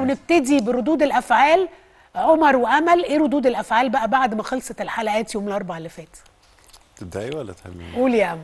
نبتدي بردود الافعال عمر وامل ايه ردود الافعال بقى بعد ما خلصت الحلقات يوم الاربعاء اللي فات تبداي ولا تهمني قولي يا امل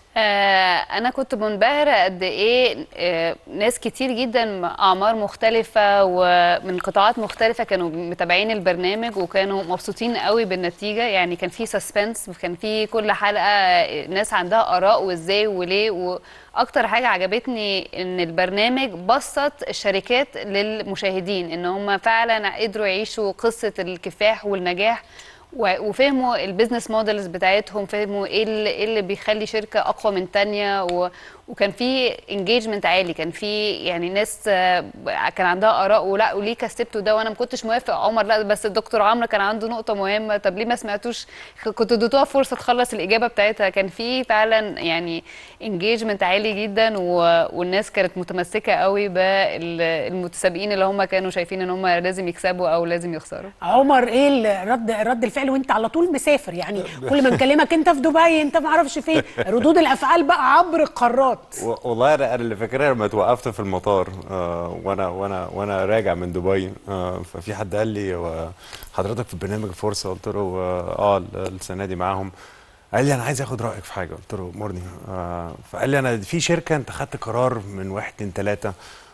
آه، انا كنت منبهره قد ايه آه، ناس كتير جدا اعمار مختلفه ومن قطاعات مختلفه كانوا متابعين البرنامج وكانوا مبسوطين قوي بالنتيجه يعني كان في سسبنس وكان في كل حلقه ناس عندها اراء وازاي وليه واكتر حاجه عجبتني ان البرنامج بسط الشركات للمشاهدين ان هم فعلا قدروا يعيشوا قصه الكفاح والنجاح و- وفهموا البيزنس مودلز بتاعتهم فهموا ايه اللي, إيه اللي بيخلي شركه اقوى من تانية و وكان في انجيجمنت عالي كان في يعني ناس آه، كان عندها اراء ولا وليه كسبتوا ده وانا ما كنتش موافق عمر لا بس الدكتور عمرو كان عنده نقطه مهمه طب ليه ما سمعتوش كنت اديتوها فرصه تخلص الاجابه بتاعتها كان في فعلا يعني انجيجمنت عالي جدا و... والناس كانت متمسكه قوي بالمتسابقين اللي هم كانوا شايفين ان هم لازم يكسبوا او لازم يخسروا عمر ايه ال- رد رد الفعل وانت على طول مسافر يعني كل ما نكلمك انت في دبي انت ما اعرفش فين ردود الافعال بقى عبر القارات و- والله انا انا اللي فاكرها لما توقفت في المطار آه وانا وانا وانا راجع من دبي آه ففي حد قال لي هو حضرتك في برنامج فرصه قلت له اه ال- السنه دي معاهم قال لي انا عايز اخد رايك في حاجه قلت له مورني آه فقال لي انا في شركه انت خدت قرار من واحد اتنين تلاته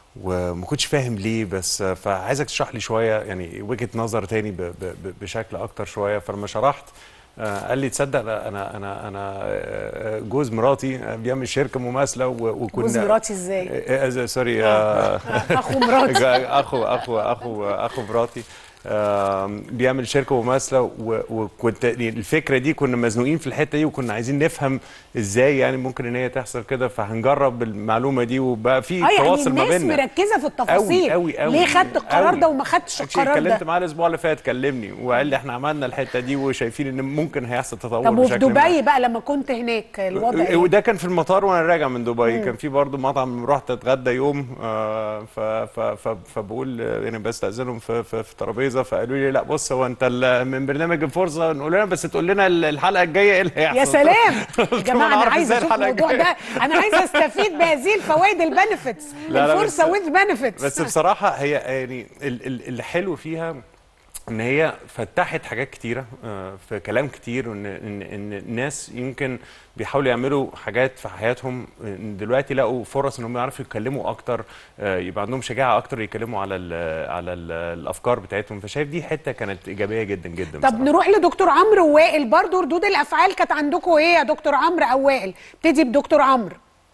وما كنتش فاهم ليه بس آه، فعايزك تشرح لي شويه يعني وجهه نظر تاني ب ب ب بشكل اكتر شويه فلما شرحت آه، قال لي تصدق انا انا انا انا آه، جوز مراتي آه، بيعمل شركه مماثله و- وكنا جوز مراتي ازاي؟ آه، آه، سوري آه، اخو مراتي اخو اخو اخو اخو مراتي آم، بيعمل شركه مماثله و- وكنت الفكره دي كنا مزنوقين في الحته دي وكنا عايزين نفهم ازاي يعني ممكن ان هي تحصل كده فهنجرب المعلومه دي وبقى في اه يعني تواصل ما الناس بيننا مركزه في التفاصيل قوي قوي ليه خدت القرار قوي. ده وما خدتش Actually القرار اتكلمت ده معاه الاسبوع اللي فات كلمني وقال لي احنا عملنا الحته دي وشايفين ان ممكن هيحصل تطور طب وفي بشكل ما. دبي بقى لما كنت هناك الوضع ايه وده كان في المطار وانا راجع من دبي كان في برضه مطعم رحت اتغدى يوم آه، ف ف ف فبقول آه، يعني بستاذنهم في في, في ترابيزه فقالوا لي لا بص هو انت ال- من برنامج الفرصه نقول لنا بس تقول لنا ال- الحلقه الجايه ايه اللي هيحصل يا سلام يا قلت جماعه لهم انا أعرف عايزه إزاي اشوف الحلقة الموضوع ده الجاية؟ انا عايزه استفيد بهذه الفوائد البنفيتس لا لا الفرصه بس- ويز بنفيتس بس بصراحه هي يعني ال- ال- اللي حلو فيها ان هي فتحت حاجات كتيره آه، في كلام كتير وان ان ان الناس يمكن بيحاولوا يعملوا حاجات في حياتهم إن دلوقتي لقوا فرص ان هم يعرفوا يتكلموا اكتر آه، يبقى عندهم شجاعه اكتر يتكلموا على ال على ال الافكار بتاعتهم فشايف دي حته كانت ايجابيه جدا جدا طب بصراحة. نروح لدكتور عمرو ووائل برضو ردود الافعال كانت عندكم ايه يا دكتور عمرو او وائل ابتدي بدكتور عمرو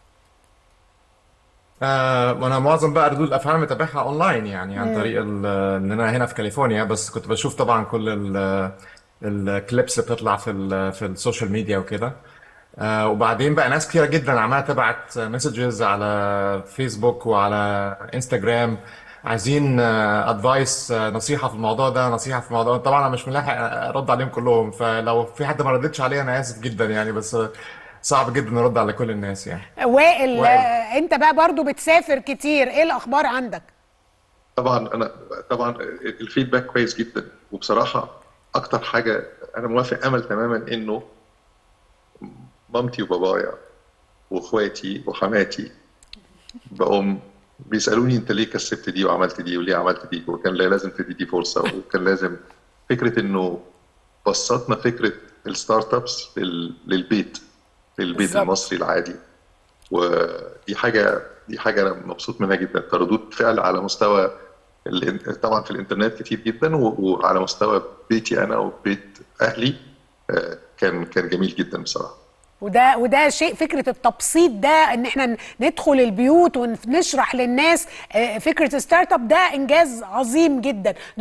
آه وانا معظم بقى ردود الافعال متابعها اونلاين يعني عن طريق ال- ان انا هنا في كاليفورنيا بس كنت بشوف طبعا كل ال- الكليبس اللي بتطلع في ال- في السوشيال ميديا وكده آه وبعدين بقى ناس كتيره جدا عماله تبعت مسجز على فيسبوك وعلى انستجرام عايزين ادفايس نصيحه في الموضوع ده نصيحه في الموضوع ده طبعا انا مش ملاحق ارد عليهم كلهم فلو في حد ما ردتش عليه انا اسف جدا يعني بس صعب جدا ارد على كل الناس يعني وائل وائل. آه، انت بقى برضو بتسافر كتير ايه الاخبار عندك طبعا انا طبعا الفيدباك كويس جدا وبصراحه اكتر حاجه انا موافق امل تماما انه مامتي وبابايا واخواتي وحماتي بقوا بيسالوني انت ليه كسبت دي وعملت دي وليه عملت دي وكان لا لازم تدي دي فرصه وكان لازم فكره انه بسطنا فكره الستارت ابس لل- للبيت للبيت بالظبط. المصري العادي ودي حاجه دي حاجه انا مبسوط منها جدا فردود فعل على مستوى الإن- طبعا في الانترنت كتير جدا و- وعلى مستوى بيتي انا وبيت اهلي آه، كان كان جميل جدا بصراحه وده وده شيء فكره التبسيط ده ان احنا ندخل البيوت ونشرح للناس آه، فكره ستارت اب ده انجاز عظيم جدا